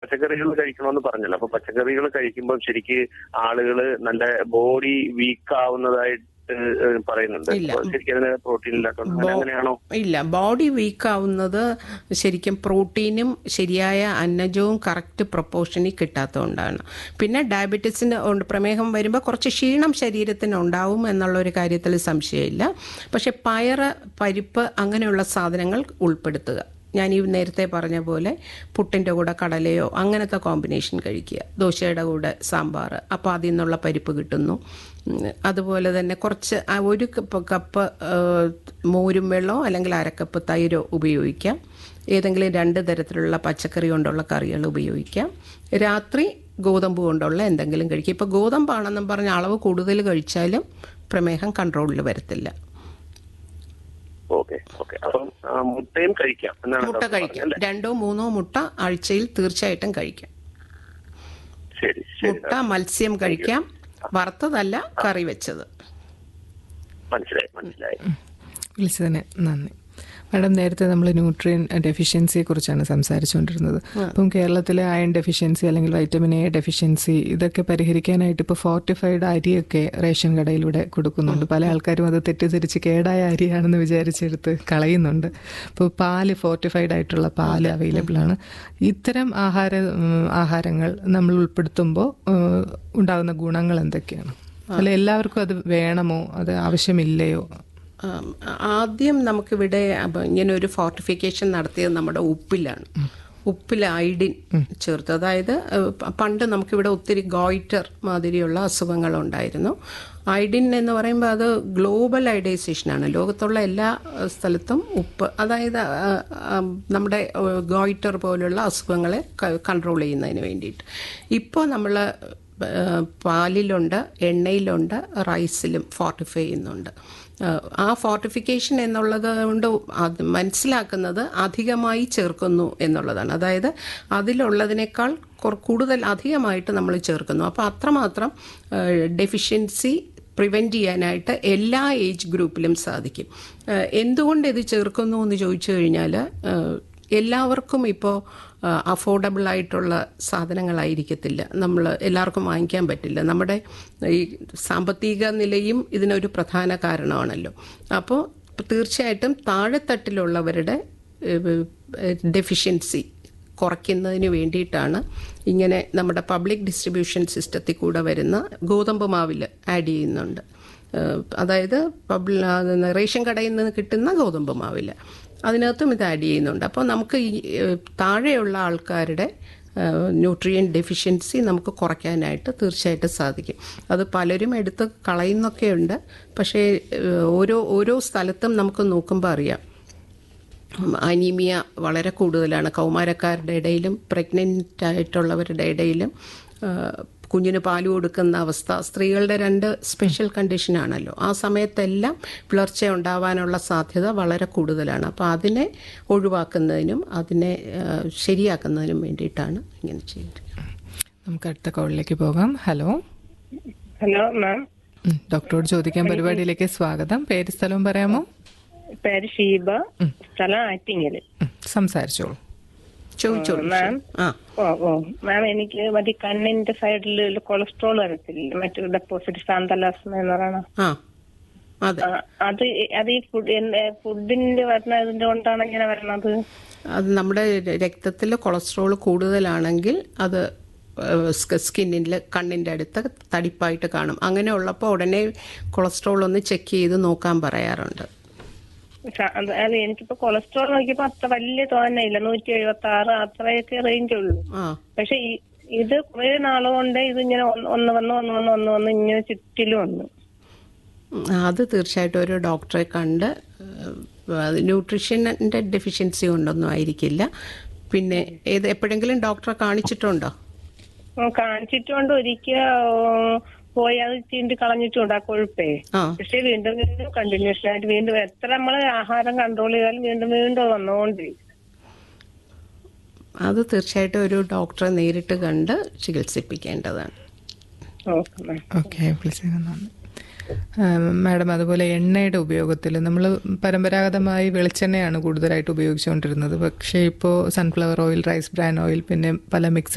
പച്ചക്കറികൾ കഴിക്കണമെന്ന് പറഞ്ഞല്ലോ അപ്പൊ പച്ചക്കറികൾ കഴിക്കുമ്പോൾ ശരിക്ക് ആളുകള് നല്ല ബോഡി വീക്ക് ആവുന്നതായിട്ട് ഏഹ് പറയുന്നുണ്ട് ഇല്ല. അപ്പൊ ശരിക്കും അതിന് പ്രോട്ടീൻ ഇല്ലാത്തതുകൊണ്ട് അങ്ങനെ അങ്ങനെയാണോ ഇല്ല ബോഡി വീക്ക് ആവുന്നത് ശരിക്കും പ്രോട്ടീനും ശരിയായ അന്നജവും കറക്റ്റ് പ്രൊപ്പോർഷനിൽ കിട്ടാത്തതുകൊണ്ടാണ് പിന്നെ ഡയബറ്റീസിന് ഉണ്ട് പ്രമേഹം വരുമ്പോൾ കുറച്ച് ക്ഷീണം ശരീരത്തിന് ഉണ്ടാവും എന്നുള്ള ഒരു കാര്യത്തിൽ സംശയമില്ല പക്ഷെ പയറ് പരിപ്പ് അങ്ങനെയുള്ള സാധനങ്ങൾ ഉൾപ്പെടുത്തുക ഞാൻ ഈ നേരത്തെ പറഞ്ഞ പോലെ പുട്ടിൻ്റെ കൂടെ കടലയോ അങ്ങനത്തെ കോമ്പിനേഷൻ കഴിക്കുക ദോശയുടെ കൂടെ സാമ്പാർ അപ്പോൾ അതിൽ നിന്നുള്ള പരിപ്പ് കിട്ടുന്നു ഉം, അതുപോലെ തന്നെ കുറച്ച് ആ ഒരു കപ്പ് കപ്പ് ആ, മോരും വെള്ളമോ അല്ലെങ്കിൽ അരക്കപ്പ് തൈരോ ഉപയോഗിക്കാം ഏതെങ്കിലും രണ്ട് തരത്തിലുള്ള പച്ചക്കറി കൊണ്ടുള്ള കറികൾ ഉപയോഗിക്കാം രാത്രി ഗോതമ്പ് കൊണ്ടുള്ള എന്തെങ്കിലും കഴിക്കുക ഇപ്പോൾ ഗോതമ്പാണെന്നും പറഞ്ഞ അളവ് കൂടുതൽ കഴിച്ചാലും പ്രമേഹം കൺട്രോളിൽ വരത്തില്ല ഓക്കെ ഓക്കെ അപ്പം ആ, മുട്ടയും കഴിക്കാം എന്നാണ് മുട്ട ഡോക്ടർ കഴിക്കാം പറഞ്ഞത്, അല്ലേ? രണ്ടോ മൂന്നോ മുട്ട ആഴ്ചയിൽ തീർച്ചയായിട്ടും കഴിക്കാം ശരി ശരി മുട്ട മത്സ്യം കഴിക്കാം വറുത്തതല്ല കറി വെച്ചത് മനസ്സിലായി മനസ്സിലായി വിളിച്ചതിന് നന്ദി മാഡം നേരത്തെ നമ്മൾ ന്യൂട്രിയൻ ഡെഫിഷ്യൻസിയെ കുറിച്ചാണ് സംസാരിച്ചുകൊണ്ടിരുന്നത് അപ്പം കേരളത്തിലെ അയൺ ഡെഫിഷ്യൻസി അല്ലെങ്കിൽ വൈറ്റമിൻ എ ഡെഫിഷ്യൻസി ഇതൊക്കെ പരിഹരിക്കാനായിട്ട് ഇപ്പോൾ ഫോർട്ടിഫൈഡ് അരിയൊക്കെ റേഷൻ കടയിലൂടെ കൊടുക്കുന്നുണ്ട് പല ആൾക്കാരും അത് തെറ്റിദ്ധരിച്ച് കേടായ അരിയാണെന്ന് വിചാരിച്ചെടുത്ത് കളയുന്നുണ്ട് ഇപ്പോൾ പാല് ഫോർട്ടിഫൈഡ് ആയിട്ടുള്ള പാല് അവൈലബിൾ ആണ് ഇത്തരം ആഹാര ഉം, ആഹാരങ്ങൾ നമ്മൾ ഉൾപ്പെടുത്തുമ്പോൾ ഉം, ഉണ്ടാകുന്ന ഗുണങ്ങൾ എന്തൊക്കെയാണ് അല്ല എല്ലാവർക്കും അത് വേണമോ അത് ആവശ്യമില്ലയോ ആം, ആദ്യം നമുക്കിവിടെ അപ്പൊ ഇങ്ങനെ ഒരു ഫോർട്ടിഫിക്കേഷൻ നടത്തിയത് നമ്മുടെ ഉപ്പിലാണ് ഉപ്പിൽ ഐഡിൻ ചേർത്ത് അതായത് ഏഹ്, പ- പണ്ട് നമുക്കിവിടെ ഒത്തിരി ഗോയിറ്റർ മാതിരിയുള്ള അസുഖങ്ങളുണ്ടായിരുന്നു ഐഡിൻ എന്ന് പറയുമ്പോൾ അത് ഗ്ലോബൽ ഐഡൈസേഷനാണ് ലോകത്തുള്ള എല്ലാ ഏഹ്, സ്ഥലത്തും ഉപ്പ് അതായത് ആ, ആ, നമ്മുടെ ഏഹ്, ഗോയിറ്റർ പോലുള്ള അസുഖങ്ങളെ കൺട്രോൾ ചെയ്യുന്നതിന് വേണ്ടിയിട്ട് ഇപ്പോൾ നമ്മൾ ഏഹ് പാലിലുണ്ട് എണ്ണയിലുണ്ട് റൈസിലും ഫോർട്ടിഫൈ ചെയ്യുന്നുണ്ട് ഏഹ് ആ ഫോർട്ടിഫിക്കേഷൻ എന്നുള്ളത് കൊണ്ട് അത് മനസ്സിലാക്കുന്നത് അധികമായി ചേർക്കുന്നു എന്നുള്ളതാണ് അതായത് അതിലുള്ളതിനേക്കാൾ കുറ- കൂടുതൽ അധികമായിട്ട് നമ്മൾ ചേർക്കുന്നു അപ്പോൾ അത്രമാത്രം ഡെഫിഷ്യൻസി പ്രിവെൻറ്റ് ചെയ്യാനായിട്ട് എല്ലാ ഏജ് ഗ്രൂപ്പിലും സാധിക്കും ഏഹ് എന്തുകൊണ്ട് ഇത് ചേർക്കുന്നു എന്ന് ചോദിച്ചു കഴിഞ്ഞാൽ ഏഹ് എല്ലാവർക്കും ഇപ്പോൾ അഫോർഡബിൾ ആയിട്ടുള്ള സാധനങ്ങളായിരിക്കത്തില്ല നമ്മൾ എല്ലാവർക്കും വാങ്ങിക്കാൻ പറ്റില്ല നമ്മുടെ ഈ സാമ്പത്തിക നിലയും ഇതിനൊരു പ്രധാന കാരണമാണല്ലോ അപ്പോൾ തീർച്ചയായിട്ടും താഴെത്തട്ടിലുള്ളവരുടെ ഡെഫിഷ്യൻസി കുറയ്ക്കുന്നതിന് വേണ്ടിയിട്ടാണ് ഇങ്ങനെ നമ്മുടെ പബ്ലിക് ഡിസ്ട്രിബ്യൂഷൻ സിസ്റ്റത്തിൽ കൂടെ വരുന്ന ഗോതമ്പ് മാവിൽ ആഡ് ചെയ്യുന്നുണ്ട് ഏഹ് അതായത് പബ്ലി റേഷൻ കടയിൽ നിന്ന് കിട്ടുന്ന ഗോതമ്പ് മാവിൽ അതിനകത്തും ഇത് ആഡ് ചെയ്യുന്നുണ്ട് അപ്പോൾ നമുക്ക് ഈ ഏഹ് താഴെയുള്ള ആൾക്കാരുടെ ന്യൂട്രിയൻ ഡെഫിഷ്യൻസി നമുക്ക് കുറയ്ക്കാനായിട്ട് തീർച്ചയായിട്ടും സാധിക്കും അത് പലരും എടുത്ത് കളയുന്നൊക്കെയുണ്ട് പക്ഷേ ഏഹ് ഓരോ ഓരോ സ്ഥലത്തും നമുക്ക് നോക്കുമ്പോൾ അറിയാം അനീമിയ വളരെ കൂടുതലാണ് കൗമാരക്കാരുടെ ഇടയിലും പ്രഗ്നൻ്റ് ആയിട്ടുള്ളവരുടെ ഇടയിലും ആ, കുഞ്ഞിന് പാല് കൊടുക്കുന്ന അവസ്ഥ സ്ത്രീകളുടെ രണ്ട് സ്പെഷ്യൽ കണ്ടീഷനാണല്ലോ ആ സമയത്തെല്ലാം വിളർച്ച ഉണ്ടാവാനുള്ള സാധ്യത വളരെ കൂടുതലാണ് അപ്പോൾ അതിനെ ഒഴിവാക്കുന്നതിനും അതിനെ ആ, ശരിയാക്കുന്നതിനും വേണ്ടിയിട്ടാണ് ഇങ്ങനെ ചെയ്യുന്നത് നമുക്ക് അടുത്ത കോളിലേക്ക് പോകാം ഹലോ ഹലോ മാം ഉം, ഡോക്ടറോട് ചോദിക്കാൻ പരിപാടിയിലേക്ക് സ്വാഗതം പേര് സ്ഥലവും പറയാമോ പേര് ഷീബ സ്ഥലം ആറ്റിങ്ങല് ഉം, സംസാരിച്ചോളൂ ചോദിച്ചോളൂ മാം ആ ഓ ഓ മാം എനിക്ക് മറ്റേ കണ്ണിന്റെ സൈഡിൽ കൊളസ്ട്രോൾ വരത്തില്ല മറ്റു ഡെപ്പോസിറ്റ് സാന്തലാസ്മ എന്ന് പറയണ ആ അതെ ആ, അത് അത് ഈ ഫുഡ് ഫുഡിന്റെ വരുന്നതിന്റെ കൊണ്ടാണ് ഇങ്ങനെ വരണത് അത് നമ്മുടെ രക്തത്തിൽ കൊളസ്ട്രോൾ കൂടുതലാണെങ്കിൽ അത് സ്കിന്നിൽ കണ്ണിൻ്റെ അടുത്ത് തടിപ്പായിട്ട് കാണും അങ്ങനെ ഉള്ളപ്പോൾ ഉടനെ കൊളസ്ട്രോൾ ഒന്ന് ചെക്ക് ചെയ്ത് നോക്കാൻ പറയാറുണ്ട് സ- അത് അല്ല എനിക്കിപ്പോ കൊളസ്ട്രോൾ നോക്കിയപ്പോ അത്ര വലിയ തോന്നയില്ല നൂറ്റി എഴുപത്തി ആറ് അത്രയൊക്കെ റേഞ്ച് ഉള്ളൂ ആ പക്ഷെ ഈ- ഇത് കുറെ നാളുകൊണ്ട് ഇത് ഇങ്ങനെ ഒന്ന് ഒന്ന് വന്ന് ഒന്ന് വന്ന് ഒന്ന് വന്ന് ഇങ്ങനെ ചുറ്റിലും വന്നു ഉം, അത് തീർച്ചയായിട്ടും ഒരു ഡോക്ടറെ കണ്ട് ന്യൂട്രീഷൻ്റെ ഡെഫിഷ്യൻസി കൊണ്ടൊന്നും ആയിരിക്കില്ല പിന്നെ ഏത് എപ്പോഴെങ്കിലും ഡോക്ടറെ കാണിച്ചിട്ടുണ്ടോ ഉം, കാണിച്ചിട്ടുണ്ട് ഒരിക്കൽ പോയി അത് ചീണ്ടി കളഞ്ഞിട്ടുണ്ട് ആ കൊഴുപ്പേ ആ പക്ഷെ വീണ്ടും വീണ്ടും കണ്ടിന്യൂഷൻ ആയിട്ട് വീണ്ടും എത്ര നമ്മൾ ആഹാരം കൺട്രോൾ ചെയ്താലും വീണ്ടും വീണ്ടും വന്നുകൊണ്ടിരിക്കും അത് തീർച്ചയായിട്ടും ഒരു ഡോക്ടറെ നേരിട്ട് കണ്ട് ചികിത്സിപ്പിക്കേണ്ടതാണ് ഓക്കെ മാം ഓക്കെ വിളിച്ചതിന് നന്ദി ആ, മാഡം അതുപോലെ എണ്ണയുടെ ഉപയോഗത്തിൽ നമ്മൾ പരമ്പരാഗതമായി വെളിച്ചെണ്ണയാണ് കൂടുതലായിട്ട് ഉപയോഗിച്ചുകൊണ്ടിരുന്നത് പക്ഷേ ഇപ്പോൾ sunflower oil rice bran oil പിന്നെ പല മിക്സ്